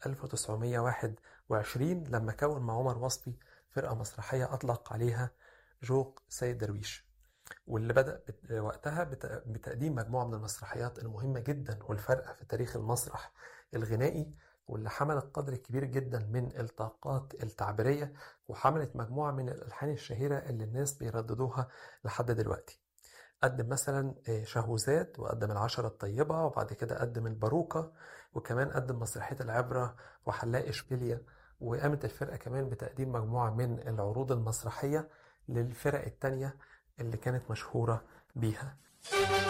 1921 لما كون مع عمر وصفي فرقة مسرحية أطلق عليها جوق سيد درويش واللي بدأ بت- وقتها بت- بتقديم مجموعة من المسرحيات المهمة جدا والفارقة في تاريخ المسرح الغنائي واللي حملت قدر كبير جدا من الطاقات التعبيرية وحملت مجموعة من الألحان الشهيرة اللي الناس بيرددوها لحد دلوقتي قدم مثلا آه، شهوزاد وقدم العشرة الطيبة وبعد كده قدم الباروكة وكمان قدم مسرحية العبرة وحلاق إشبيليا وقامت الفرقة كمان بتقديم مجموعة من العروض المسرحية للفرق التانية اللي كانت مشهورة بيها